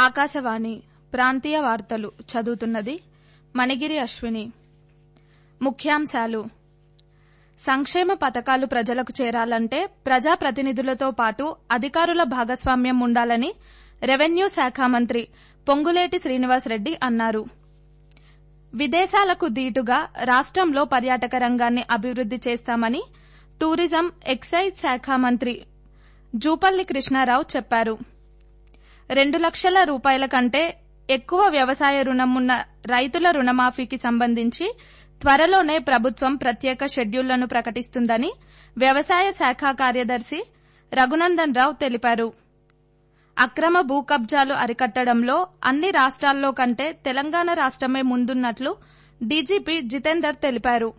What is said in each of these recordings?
ఆకాశవాణి ప్రాంతీయ వార్తలు చదువుతున్నది మణిగిరి అశ్విని ముఖ్యాంశాలు సంక్షేమ పథకాలు ప్రజలకు చేరాలంటే ప్రజాప్రతినిధులతో పాటు అధికారుల భాగస్వామ్యం ఉండాలని రెవెన్యూ శాఖ మంత్రి పొంగులేటి శ్రీనివాసరెడ్డి అన్నారు విదేశాలకు దీటుగా రాష్టంలో పర్యాటక రంగాన్ని అభివృద్ది చేస్తామని టూరిజం ఎక్సైజ్ శాఖ మంత్రి జూపల్లి కృష్ణారావు చెప్పారు రెండు లక్షల రూపాయల కంటే ఎక్కువ వ్యవసాయ రుణం ఉన్న రైతుల రుణమాఫీకి సంబంధించి త్వరలోనే ప్రభుత్వం ప్రత్యేక షెడ్యూళ్లను ప్రకటిస్తుందని వ్యవసాయ శాఖ కార్యదర్శి రఘునందన్ రావు తెలిపారు అక్రమ భూ కబ్జాలు అరికట్టడంలో అన్ని రాష్ట్రాల్లో కంటే తెలంగాణ రాష్టమే ముందున్నట్లు డీజీపీ జితేందర్ తెలిపారు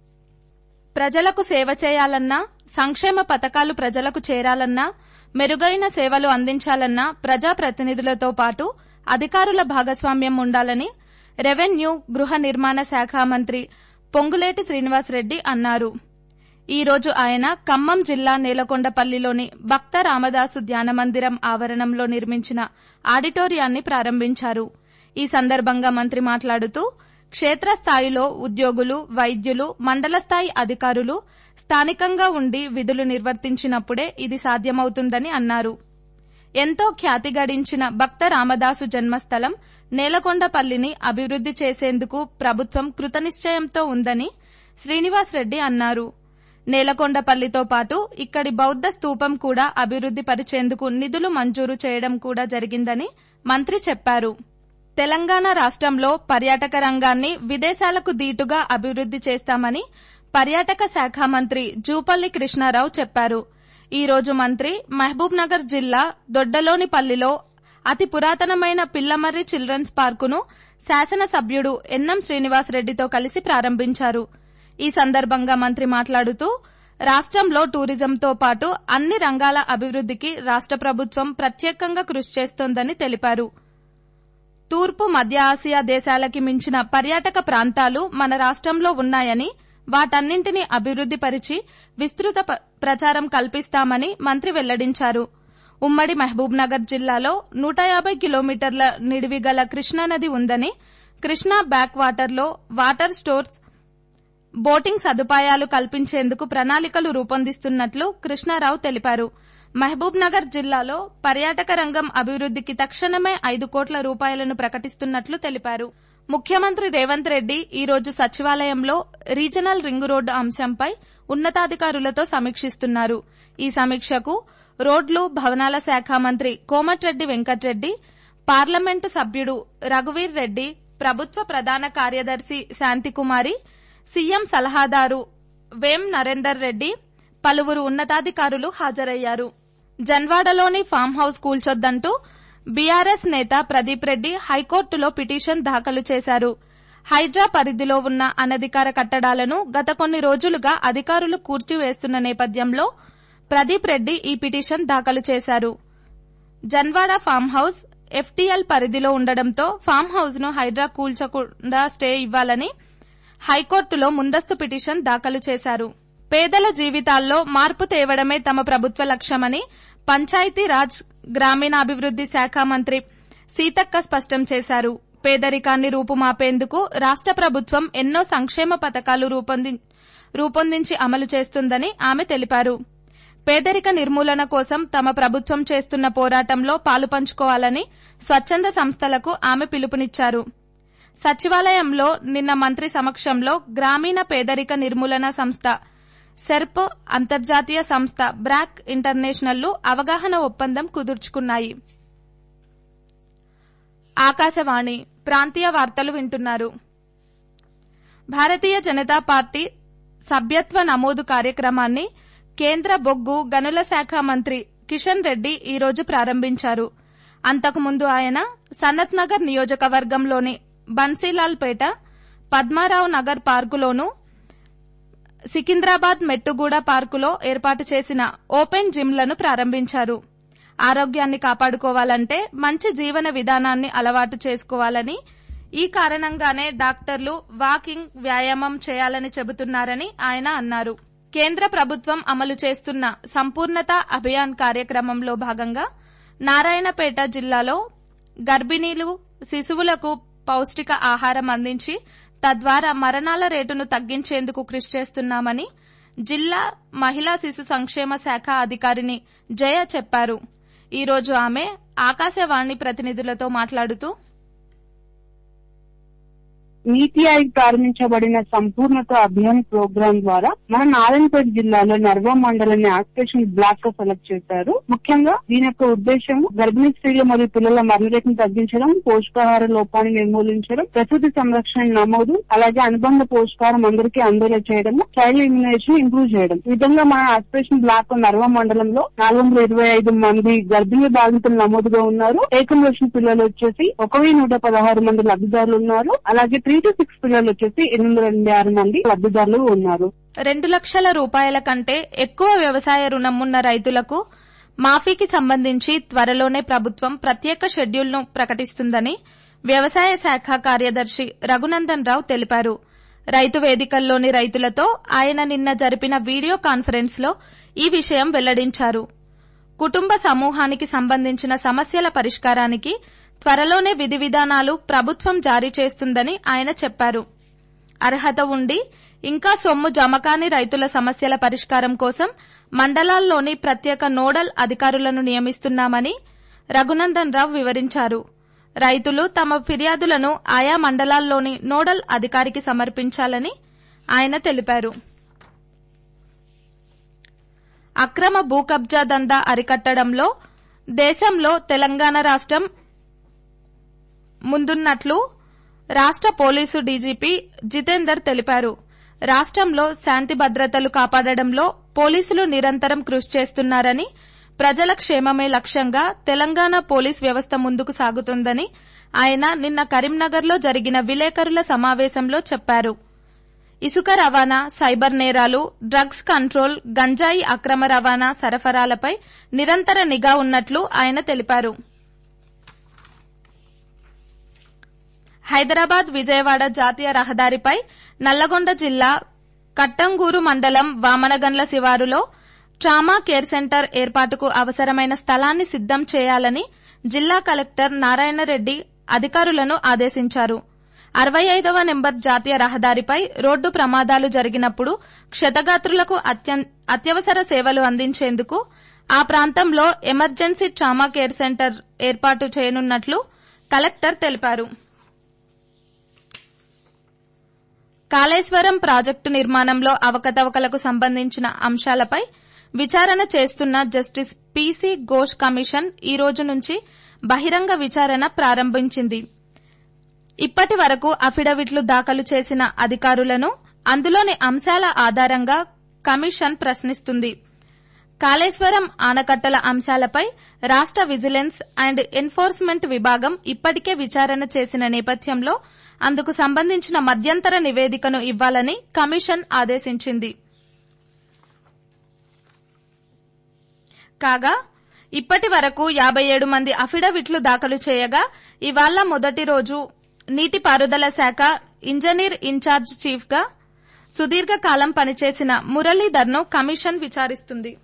ప్రజలకు సేవ చేయాలన్నా సంక్షేమ పథకాలు ప్రజలకు చేరాలన్నా మెరుగైన సేవలు అందించాలన్నా ప్రజాప్రతినిధులతో పాటు అధికారుల భాగస్వామ్యం ఉండాలని రెవెన్యూ గృహ నిర్మాణ శాఖ మంత్రి పొంగులేటి శ్రీనివాసరెడ్డి అన్నారు ఈ రోజు ఆయన ఖమ్మం జిల్లా నేలకొండపల్లిలోని భక్త రామదాసు ధ్యాన మందిరం ఆవరణంలో నిర్మించిన ఆడిటోరియాన్ని ప్రారంభించారు ఈ సందర్భంగా మంత్రి మాట్లాడుతూ క్షేత్రస్థాయిలో ఉద్యోగులు వైద్యులు మండల స్థాయి అధికారులు స్థానికంగా ఉండి విధులు నిర్వర్తించినప్పుడే ఇది సాధ్యమవుతుందని అన్నారు ఎంతో ఖ్యాతి గడించిన భక్త రామదాసు జన్మస్థలం నేలకొండపల్లిని అభివృద్ది చేసేందుకు ప్రభుత్వం కృతనిశ్చయంతో ఉందని శ్రీనివాసరెడ్డి అన్నారు నేలకొండపల్లితో పాటు ఇక్కడి బౌద్ద స్తూపం కూడా అభివృద్ది పరిచేందుకు నిధులు మంజూరు చేయడం కూడా జరిగిందని మంత్రి చెప్పారు తెలంగాణ రాష్టంలో పర్యాటక రంగాన్ని విదేశాలకు దీటుగా అభివృద్ది చేస్తామని పర్యాటక శాఖ మంత్రి జూపల్లి కృష్ణారావు చెప్పారు ఈ రోజు మంత్రి మహబూబ్ నగర్ జిల్లా దొడ్డలోనిపల్లిలో అతి పురాతనమైన పిల్లమర్రి చిల్డ్రన్స్ పార్కును శాసనసభ్యుడు ఎన్నం శ్రీనివాసరెడ్డితో కలిసి ప్రారంభించారు ఈ సందర్భంగా మంత్రి మాట్లాడుతూ రాష్టంలో టూరిజంతో పాటు అన్ని రంగాల అభివృద్దికి రాష్ట ప్రభుత్వం ప్రత్యేకంగా కృషి చేస్తోందని తెలిపారు తూర్పు మధ్య ఆసియా దేశాలకి మించిన పర్యాటక ప్రాంతాలు మన రాష్టంలో ఉన్నాయని వాటన్నింటినీ అభివృద్ది పరిచి విస్తృత ప్రచారం కల్పిస్తామని మంత్రి వెల్లడించారు ఉమ్మడి మహబూబ్ నగర్ జిల్లాలో నూట యాబై కిలోమీటర్ల నిడివి గల కృష్ణానది ఉందని కృష్ణా బ్యాక్ వాటర్లో వాటర్ స్టోర్స్ బోటింగ్ సదుపాయాలు కల్పించేందుకు ప్రణాళికలు రూపొందిస్తున్నట్లు కృష్ణారావు తెలిపారు మహబూబ్ నగర్ జిల్లాలో పర్యాటక రంగం అభివృద్దికి తక్షణమే ఐదు కోట్ల రూపాయలను ప్రకటిస్తున్నట్లు తెలిపారు ముఖ్యమంత్రి రేవంత్ రెడ్డి ఈ రోజు సచివాలయంలో రీజనల్ రింగు రోడ్డు అంశంపై ఉన్నతాధికారులతో సమీక్షిస్తున్నారు ఈ సమీక్షకు రోడ్లు భవనాల శాఖ మంత్రి కోమటిరెడ్డి వెంకట్రెడ్డి పార్లమెంటు సభ్యుడు రఘువీర్ రెడ్డి ప్రభుత్వ ప్రధాన కార్యదర్శి శాంతికుమారి సీఎం సలహాదారు వేం నరేందర్ రెడ్డి పలువురు ఉన్నతాధికారులు హాజరయ్యారు జన్వాడలోని ఫామ్ హౌస్ కూల్చొద్దంటూ బీఆర్ఎస్ నేత ప్రదీప్ రెడ్డి హైకోర్టులో పిటిషన్ దాఖలు చేశారు హైడ్రా పరిధిలో ఉన్న అనధికార కట్టడాలను గత కొన్ని రోజులుగా అధికారులు కూర్చివేస్తున్న నేపథ్యంలో ప్రదీప్ రెడ్డి ఈ పిటిషన్ దాఖలు చేశారు జన్వాడ ఫామ్ హౌస్ ఎఫ్టీఎల్ పరిధిలో ఉండడంతో ఫామ్ హౌస్ ను హైడ్రా కూల్చకుండా స్టే ఇవ్వాలని హైకోర్టులో ముందస్తు పిటిషన్ దాఖలు చేశారు పేదల జీవితాల్లో మార్పు తేవడమే తమ ప్రభుత్వ లక్ష్యమని పంచాయతీరాజ్ గ్రామీణాభివృద్ది శాఖ మంత్రి సీతక్క స్పష్టం చేశారు పేదరికాన్ని రూపుమాపేందుకు రాష్ట ప్రభుత్వం ఎన్నో సంక్షేమ పథకాలు రూపొందించి అమలు చేస్తుందని ఆమె తెలిపారు పేదరిక నిర్మూలన కోసం తమ ప్రభుత్వం చేస్తున్న పోరాటంలో పాలుపంచుకోవాలని స్వచ్చంద సంస్థలకు ఆమె పిలుపునిచ్చారు సచివాలయంలో నిన్న మంత్రి సమక్షంలో గ్రామీణ పేదరిక నిర్మూలన సంస్థ సెర్ప్ అంతర్జాతీయ సంస్థ బ్రాక్ ఇంటర్నేషనల్ అవగాహన ఒప్పందం కుదుర్చుకున్నాయి ఆకాశవాణి ప్రాంతీయ వార్తలు వింటున్నారు భారతీయ జనతా పార్టీ సభ్యత్వ నమోదు కార్యక్రమాన్ని కేంద్ర బొగ్గు గనుల శాఖ మంత్రి కిషన్ రెడ్డి ఈ రోజు ప్రారంభించారు అంతకుముందు ఆయన సనత్ నగర్ నియోజకవర్గంలోని బన్సీలాల్ పేట పద్మారావు నగర్ పార్కులోను సికింద్రాబాద్ మెట్టుగూడ పార్కులో ఏర్పాటు చేసిన ఓపెన్ జిమ్లను ప్రారంభించారు ఆరోగ్యాన్ని కాపాడుకోవాలంటే మంచి జీవన విధానాన్ని అలవాటు చేసుకోవాలని ఈ కారణంగానే డాక్టర్లు వాకింగ్ వ్యాయామం చేయాలని చెబుతున్నారని ఆయన అన్నారు కేంద్ర ప్రభుత్వం అమలు చేస్తున్న సంపూర్ణత అభియాన్ కార్యక్రమంలో భాగంగా నారాయణపేట జిల్లాలో గర్భిణీలు శిశువులకు పౌష్టిక ఆహారం అందించి తద్వారా మరణాల రేటును తగ్గించేందుకు కృషి చేస్తున్నామని జిల్లా మహిళా శిశు సంక్షేమ శాఖ అధికారిని జయ చెప్పారు ఈ రోజు ఆమె ఆకాశవాణి ప్రతినిధులతో మాట్లాడుతూ నీతి ఆయోగ్ ప్రారంభించబడిన సంపూర్ణత అభియాన్ ప్రోగ్రాం ద్వారా మన నారాయణపేట జిల్లాలో నర్వా మండలాన్ని ఆక్యుపేషన్ బ్లాక్ గా సెలెక్ట్ చేశారు ముఖ్యంగా దీని యొక్క ఉద్దేశం గర్భిణీ స్త్రీలు మరియు పిల్లల మరణ రేటును తగ్గించడం పోషకాహార లోపాన్ని నిర్మూలించడం ప్రసూతి సంరక్షణ నమోదు అలాగే అనుబంధ పోషకాహారం అందరికీ అందేలా చేయడం చైల్డ్ ఇమ్యునేషన్ ఇంప్రూవ్ చేయడం ఈ విధంగా మన ఆక్యుపేషన్ బ్లాక్ నర్వా మండలంలో నాలుగు వందల ఇరవై ఐదు మంది గర్భిణీ బాధితులు నమోదుగా ఉన్నారు ఏకం వచ్చిన పిల్లలు వచ్చేసి ఒక వెయ్యి నూట పదహారు మంది లబ్ధిదారులు ఉన్నారు అలాగే త్రీ టు సిక్స్ పిల్లలు వచ్చేసి ఎనిమిది వందల ఎనభై ఆరు మంది లబ్ధిదారులు ఉన్నారు రెండు లక్షల రూపాయల కంటే ఎక్కువ వ్యవసాయ రుణం ఉన్న రైతులకు మాఫీకి సంబంధించి త్వరలోనే ప్రభుత్వం ప్రత్యేక షెడ్యూల్ను ప్రకటిస్తుందని వ్యవసాయ శాఖ కార్యదర్శి రఘునందన్ రావు తెలిపారు రైతు వేదికల్లోని రైతులతో ఆయన నిన్న జరిపిన వీడియో కాన్ఫరెన్స్ లో ఈ విషయం వెల్లడించారు కుటుంబ సమూహానికి సంబంధించిన సమస్యల పరిష్కారానికి త్వరలోనే విధి విధానాలు ప్రభుత్వం జారీ చేస్తుందని ఆయన చెప్పారు అర్హత ఉండి ఇంకా సొమ్ము జమకాని రైతుల సమస్యల పరిష్కారం కోసం మండలాల్లోని ప్రత్యేక నోడల్ అధికారులను నియమిస్తున్నామని రఘునందన్ రావు వివరించారు రైతులు తమ ఫిర్యాదులను ఆయా మండలాల్లోని నోడల్ అధికారికి సమర్పించాలని ఆయన తెలిపారు అక్రమ భూ కబ్జా దందా అరికట్టడంలో దేశంలో తెలంగాణ రాష్టం ముందున్నట్లు రాష్ట పోలీసు డీజీపీ జితేందర్ తెలిపారు రాష్టంలో శాంతి భద్రతలు కాపాడడంలో పోలీసులు నిరంతరం కృషి చేస్తున్నారని ప్రజల క్షేమమే లక్ష్యంగా తెలంగాణ పోలీస్ వ్యవస్థ ముందుకు సాగుతోందని ఆయన నిన్న కరీంనగర్లో జరిగిన విలేకరుల సమావేశంలో చెప్పారు ఇసుక రవాణా సైబర్ నేరాలు డ్రగ్స్ కంట్రోల్ గంజాయి అక్రమ రవాణా సరఫరాలపై నిరంతర నిఘా ఉన్నట్లు ఆయన తెలిపారు హైదరాబాద్ విజయవాడ జాతీయ రహదారిపై నల్లగొండ జిల్లా కట్టంగూరు మండలం వామనగండ్ల శివారులో ట్రామా కేర్ సెంటర్ ఏర్పాటుకు అవసరమైన స్థలాన్ని సిద్దం చేయాలని జిల్లా కలెక్టర్ నారాయణరెడ్డి అధికారులను ఆదేశించారు అరవై ఐదవ నెంబర్ జాతీయ రహదారిపై రోడ్డు ప్రమాదాలు జరిగినప్పుడు క్షతగాత్రులకు అత్యవసర సేవలు అందించేందుకు ఆ ప్రాంతంలో ఎమర్జెన్సీ ట్రామా కేర్ సెంటర్ ఏర్పాటు చేయనున్నట్లు కలెక్టర్ తెలిపారు కాళేశ్వరం ప్రాజెక్టు నిర్మాణంలో అవకతవకలకు సంబంధించిన అంశాలపై విచారణ చేస్తున్న జస్టిస్ పీసీ ఘోష్ కమిషన్ ఈ రోజు నుంచి బహిరంగ విచారణ ప్రారంభించింది ఇప్పటి వరకు అఫిడవిట్లు దాఖలు చేసిన అధికారులను అందులోని అంశాల ఆధారంగా కమిషన్ ప్రశ్నిస్తుంది కాళేశ్వరం ఆనకట్టల అంశాలపై రాష్ట విజిలెన్స్ అండ్ ఎన్ఫోర్స్మెంట్ విభాగం ఇప్పటికే విచారణ చేసిన నేపథ్యంలో అందుకు సంబంధించిన మధ్యంతర నివేదికను ఇవ్వాలని కమిషన్ ఆదేశించింది కాగా ఇప్పటి వరకు యాబై ఏడు మంది అఫిడవిట్లు దాఖలు చేయగా ఇవాళ మొదటి రోజు నీటిపారుదల శాఖ ఇంజనీర్ ఇన్ఛార్జ్ చీఫ్ గా సుదీర్ఘకాలం పనిచేసిన మురళీధర్ను కమిషన్ విచారిస్తుంది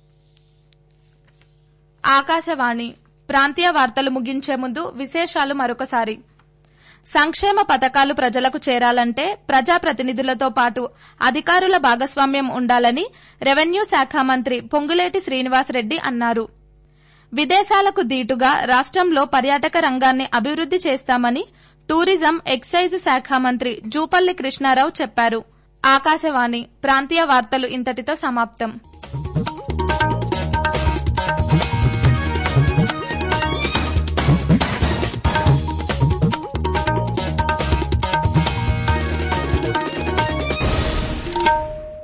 ఆకాశవాణి ప్రాంతీయ వార్తలు ముగించే ముందు విశేషాలు మరొకసారి సంక్షేమ పథకాలు ప్రజలకు చేరాలంటే ప్రజాప్రతినిధులతో పాటు అధికారుల భాగస్వామ్యం ఉండాలని రెవెన్యూ శాఖ మంత్రి పొంగులేటి శ్రీనివాసరెడ్డి అన్నారు విదేశాలకు దీటుగా రాష్టంలో పర్యాటక రంగాన్ని అభివృద్ది చేస్తామని టూరిజం ఎక్సైజ్ శాఖ మంత్రి జూపల్లి కృష్ణారావు చెప్పారు ఆకాశవాణి ప్రాంతీయ వార్తలు ఇంతటితో సమాప్తం